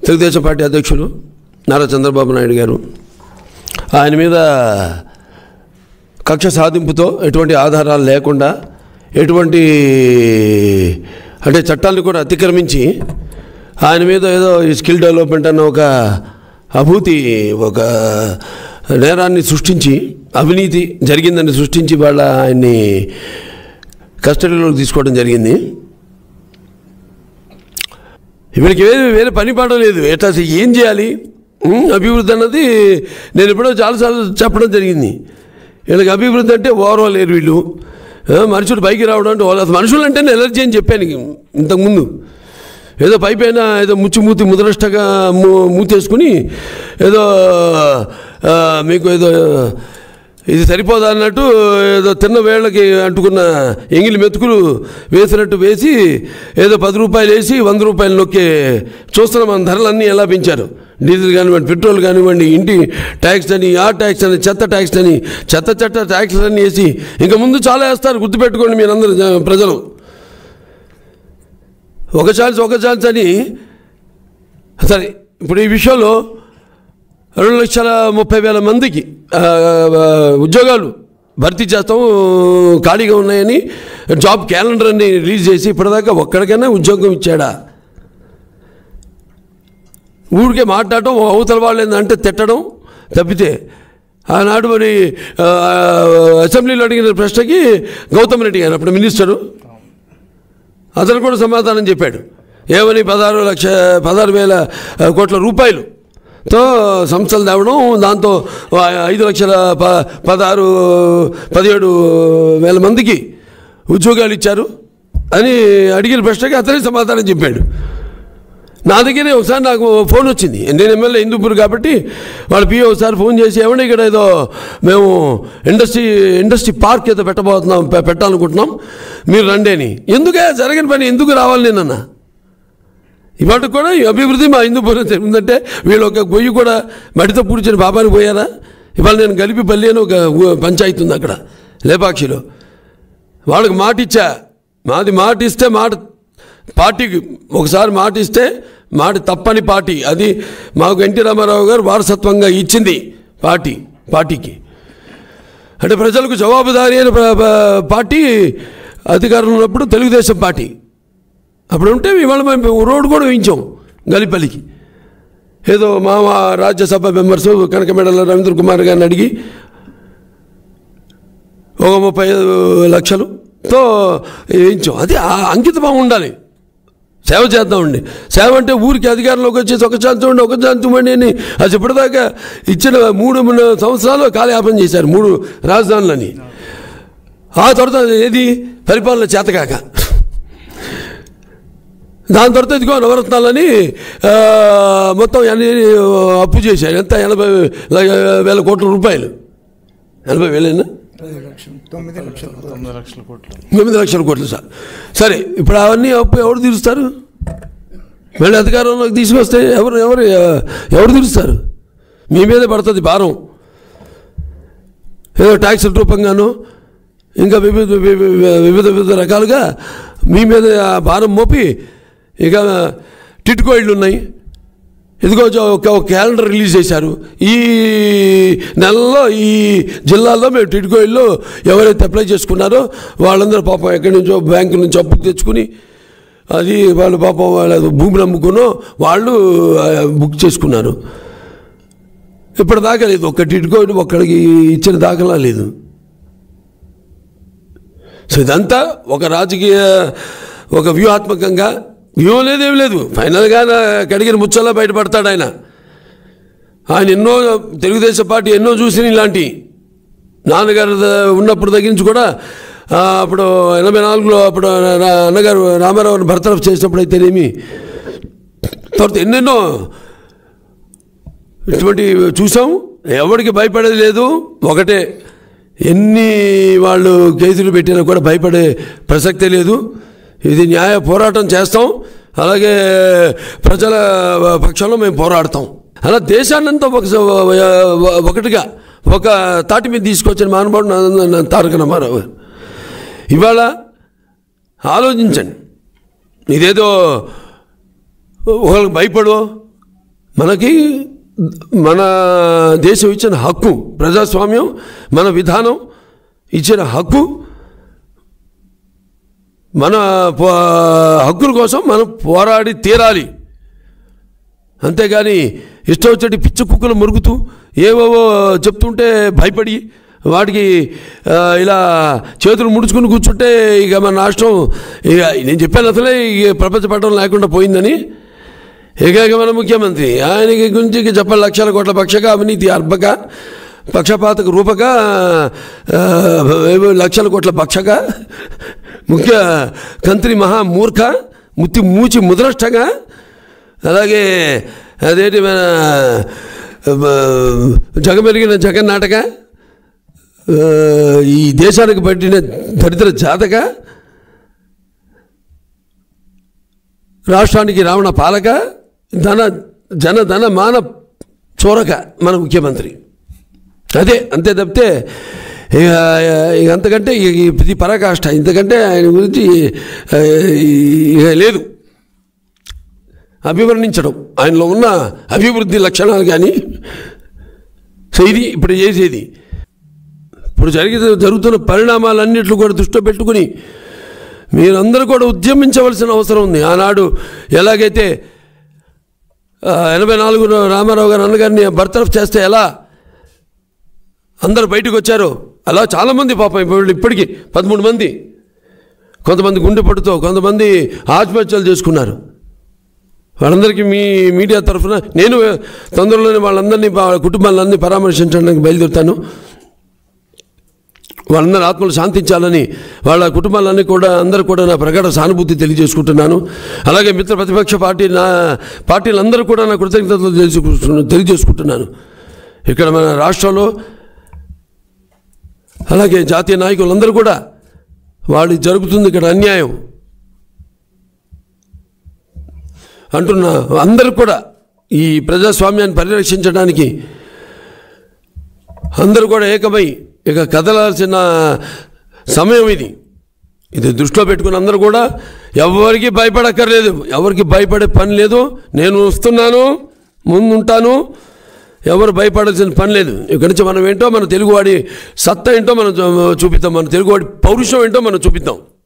Telugu Desam party అధ్యక్షులు నారా చంద్రబాబు నాయుడు గారు ఆయన మీద కక్ష సాధింపుతో ఎటువంటి ఆధారాలు లేకుండా ఎటువంటి అంటే చట్టాలను కూడా అతిక్రమించి ఆయన మీద ఏదో ఈ స్కిల్ డెవలప్మెంట్ అన్న ఒక అభూతి ఒక నేరాన్ని సృష్టించి అవినీతి జరిగిందని సృష్టించి వాళ్ళ ఆయన్ని కస్టడీలోకి తీసుకోవడం జరిగింది వీళ్ళకి వేరే వేరే పని పాట లేదు ఎట్లా అసలు ఏం చేయాలి ఉం? అభివృద్ధి అన్నది నేను ఎప్పుడో చాలాసార్లు చెప్పడం జరిగింది వీళ్ళకి అభివృద్ధి అంటే ఓవరాల్ లేరు వీళ్ళు ఆ, మనుషులు పైకి రావడం అంటే వాళ్ళు అసలు మనుషులు అంటేనే ఎలర్జీ అని చెప్పాను ఇంతకుముందు ఏదో పై పైన ఏదో ముచ్చి మూతి ముదరష్టగా మూ మూతేసుకుని ఏదో ఆ, మీకు ఏదో ఇది సరిపోదా అన్నట్టు ఏదో తిన్న వేళ్ళకి అంటుకున్న ఎంగిలి మెతుకులు వేసినట్టు వేసి ఏదో పది రూపాయలు వేసి వంద రూపాయలు నొక్కే చూస్తున్నాం మన ధరలన్నీ ఎలా పెంచారు డీజిల్ కానివ్వండి పెట్రోల్ కానివ్వండి ఇంటి ట్యాక్స్ అని ఆ ట్యాక్స్ అని చెత్త ట్యాక్స్ అని చెత్త చెత్త ట్యాక్స్ అన్నీ వేసి ఇంకా ముందు చాలా వేస్తారు గుర్తుపెట్టుకోండి మీరందరూ జ- ప్రజలు ఒక ఛాన్స్ ఒక ఛాన్స్ అని సరే ఇప్పుడు ఈ విషయంలో రెండు లక్షల ముప్పై వేల మందికి ఆ, ఆ, ఉద్యోగాలు భర్తీ చేస్తాం ఖాళీగా ఉన్నాయని జాబ్ క్యాలెండర్ అన్ని రిలీజ్ చేసి ఇప్పటిదాకా ఒక్కడికైనా ఉద్యోగం ఇచ్చాడా ఊరికే మాట్లాడటం అవతల వాళ్ళు ఏంటంటే తిట్టడం తప్పితే ఆనాడు మరి ఆ, అసెంబ్లీలో అడిగిన ప్రశ్నకి గౌతమ్ రెడ్డి గారు అప్పుడు మినిస్టరు అతను కూడా సమాధానం చెప్పాడు ఏమని పదహారు లక్ష పదహారు వేల కోట్ల రూపాయలు తో సంస్థలు తేవడం దాంతో ఐదు లక్షల ప పదహారు పదిహేడు వేల మందికి ఉద్యోగాలు ఇచ్చారు అని అడిగిన ప్రశ్నకి అతనే సమాధానం చెప్పాడు నా దగ్గరే ఒకసారి నాకు ఫోన్ వచ్చింది నేను ఎమ్మెల్యే హిందూపూర్ కాబట్టి వాళ్ళ పిఏ ఒకసారి ఫోన్ చేసి ఏమంటే ఇక్కడ ఏదో మేము ఇండస్ట్రీ ఇండస్ట్రీ పార్క్ ఏదో పెట్టబోతున్నాం పె- పెట్టాలనుకుంటున్నాం మీరు రండి అని ఎందుకే జరగని పని ఎందుకు రావాలి నేనన్నా ఇవాళ కూడా ఈ అభివృద్ధి మా హిందూపురం జరిగిందంటే వీళ్ళు ఒక గొయ్యి కూడా మడితో పూడ్చిన పాపానికి పోయారా ఇవాళ నేను గలిపిపల్లి అని ఒక ఊ- పంచాయతీ ఉంది అక్కడ లేపాక్షిలో వాళ్ళకి మాట ఇచ్చా మాది మాట ఇస్తే మాట పార్టీకి ఒకసారి మాట ఇస్తే మాట తప్పని పార్టీ అది మాకు ఎన్టీ రామారావు గారు వారసత్వంగా ఇచ్చింది పార్టీ పార్టీకి అంటే ప్రజలకు జవాబుదారీ అయిన ప- ప- పార్టీ అధికారంలో ఉన్నప్పుడు తెలుగుదేశం పార్టీ అప్పుడు ఉంటే ఇవాళ మేము రోడ్డు కూడా వేయించాం గలిపల్లికి ఏదో మా మా రాజ్యసభ మెంబర్స్ కనకమెడల రవీంద్ర కుమార్ గారిని అడిగి ఒక ముప్పై ఐదు లక్షలుతో వేయించాం అది ఆ అంకిత భావం ఉండాలి సేవ చేద్దామండి సేవ అంటే ఊరికి అధికారంలోకి వచ్చేసి ఒక ఛాన్స్ ఉండి ఒక ఛాన్స్ ఇవ్వండి అని అది ఇప్పటిదాకా ఇచ్చిన మూడు మూడు సంవత్సరాలు కాలయాపన చేశారు మూడు రాజధానులని ఆ తర్వాత ఏది పరిపాలన చేతకాక దాని తర్వాత ఇదిగో నవరత్నాలని ఆ, మొత్తం ఎన్ని అప్పు చేశారు ఎంత ఎనభై ల- వేల కోట్ల రూపాయలు ఎనభై వేలేనా పది లక్షలు తొమ్మిది లక్షలు తొమ్మిది లక్షల కోట్లు ఎనిమిది లక్షల కోట్లు సార్ సరే ఇప్పుడు అవన్నీ అప్పు ఎవరు తీరుస్తారు మళ్ళీ అధికారంలోకి తీసుకొస్తే ఎవరు ఎవరు ఎవరు తీరుస్తారు మీ మీదే పడుతుంది భారం ఏదో ట్యాక్స్ రూపంగాను ఇంకా వివిధ వివిధ వివిధ వివిధ రకాలుగా మీ మీద ఆ భారం మోపి ఇక టిట్కో ఇళ్ళు ఉన్నాయి ఇదిగో జో- ఒక ఒక క్యాలెండర్ రిలీజ్ చేశారు ఈ నెలలో ఈ జిల్లాలో మేము టిడ్కో ఇల్లు ఎవరైతే అప్లై చేసుకున్నారో వాళ్ళందరూ పాపం ఎక్కడి నుంచో బ్యాంకు నుంచి అప్పు తెచ్చుకుని అది వాళ్ళు పాపం వాళ్ళ భూమిని అమ్ముకునో వాళ్ళు ఆ, బుక్ చేసుకున్నారు ఇప్పుడు దాకా లేదు ఒక్క టిడ్కో ఇల్లు ఒక్కడికి ఇచ్చిన దాఖలా లేదు సో ఇదంతా ఒక రాజకీయ ఒక వ్యూహాత్మకంగా వ్యూహం లేదేం లేదు ఫైనల్గా నా కడిగిన ముచ్చల్లా బయటపడతాడు ఆయన ఆయన ఎన్నో తెలుగుదేశం పార్టీ ఎన్నో చూసిన ఇలాంటి నాన్నగారు ద- ఉన్నప్పుడు దగ్గర నుంచి కూడా ఆ, అప్పుడు ఎనభై నాలుగులో అప్పుడు నా- అన్నగారు రామారావుని భర్తరఫ్ చేసినప్పుడు అయితేనేమి తర్వాత ఎన్నెన్నో ఇటువంటి చూసాం ఎవరికి భయపడేది లేదు ఒకటే ఎన్ని వాళ్ళు కేసులు పెట్టినా కూడా భయపడే ప్రసక్తే లేదు ఇది న్యాయ పోరాటం చేస్తాం అలాగే ప్రజల పక్షంలో మేము పోరాడతాం అలా దేశాన్నంతా ఒక ఒకటిగా ఒక తాటి మీద తీసుకొచ్చిన మహానుభావుడు నా- నా తారక రామారావు గారు ఇవాళ ఆలోచించండి ఇదేదో ఒకళ్ళకి భయపడో మనకి మన దేశం ఇచ్చిన హక్కు ప్రజాస్వామ్యం మన విధానం ఇచ్చిన హక్కు మన పో- హక్కుల కోసం మనం పోరాడి తీరాలి అంతేగాని ఇష్టం వచ్చేటి పిచ్చి కుక్కలు మురుగుతూ ఏవేవో చెప్తుంటే భయపడి వాటికి ఆ, ఇలా చేతులు ముడుచుకుని కూర్చుంటే ఇక మన రాష్ట్రం ఇక నేను చెప్పాను అసలే ఇక ప్రపంచ పట్టణం లేకుండా పోయిందని ఇక ఇక మన ముఖ్యమంత్రి ఆయనకి గురించి ఇక చెప్పాలి లక్షల కోట్ల పక్షక అవినీతి అర్భక పక్షపాతక రూపక ఆ, ఏవో లక్షల కోట్ల పక్షక ముఖ్య కంత్రి మహా మూర్ఖ ముత్తి మూచి ముద్రష్టగా అలాగే అదేంటి మన ఆ, జగమెరిగిన జగన్నాటక ఆ, ఈ దేశానికి పట్టిన దరిద్ర జాతక రాష్ట్రానికి రావణ పాలక ధన జన ధన మాన చోరక మన ముఖ్యమంత్రి అదే అంతే తప్పితే ఇక ఇక అంతకంటే ఇక ఇది పరాకాష్ట ఇంతకంటే ఆయన గురించి ఆ, ఇక లేదు అభివర్ణించడం ఆయనలో ఉన్న అభివృద్ధి లక్షణాలు కానీ సో ఇది ఇప్పుడు చేసేది ఇప్పుడు జరిగే జరుగుతున్న పరిణామాలన్నింటిని కూడా దృష్టిలో పెట్టుకుని మీరందరూ కూడా ఉద్యమించవలసిన అవసరం ఉంది ఆనాడు ఎలాగైతే ఆ, ఎనభై నాలుగు రామారావు గారు అన్నగారిని బర్తరఫ్ చేస్తే ఎలా అందరు బయటకు వచ్చారు అలా చాలామంది పాపం ఇప్పుడు ఇప్పటికీ పదమూడు మంది కొంతమంది గుండెపట్టుతో కొంతమంది ఆత్మహత్యలు చేసుకున్నారు వాళ్ళందరికీ మీ మీడియా తరఫున నేను తొందరలోనే వాళ్ళందరినీ వాళ్ళ కుటుంబాలందరినీ పరామర్శించడానికి బయలుదేరుతాను వాళ్ళందరూ ఆత్మలు శాంతించాలని వాళ్ళ కుటుంబాలన్నీ కూడా అందరూ కూడా నా ప్రగాఢ సానుభూతి తెలియజేసుకుంటున్నాను అలాగే మిత్ర ప్రతిపక్ష పార్టీ నా పార్టీలందరూ కూడా నా కృతజ్ఞతలు తెలియజేసుకుంటున్నాను తెలియజేసుకుంటున్నాను ఇక్కడ మన రాష్ట్రంలో అలాగే జాతీయ నాయకులందరూ కూడా వాళ్ళు జరుగుతుంది ఇక్కడ అన్యాయం అంటున్న అందరూ కూడా ఈ ప్రజాస్వామ్యాన్ని పరిరక్షించడానికి అందరూ కూడా ఏకమై ఇక కదలాల్సిన సమయం ఇది ఇది దృష్టిలో పెట్టుకుని అందరూ కూడా ఎవరికి భయపడక్కర్లేదు ఎవరికి భయపడే పని లేదు నేను వస్తున్నాను ముందుంటాను ఎవరు భయపడాల్సిన పని లేదు ఇక్కడి నుంచి మనం ఏంటో మన తెలుగువాడి సత్తా ఏంటో మనం చూ- చూపిద్దాం మన తెలుగువాడి పౌరుషం ఏంటో మనం చూపిద్దాం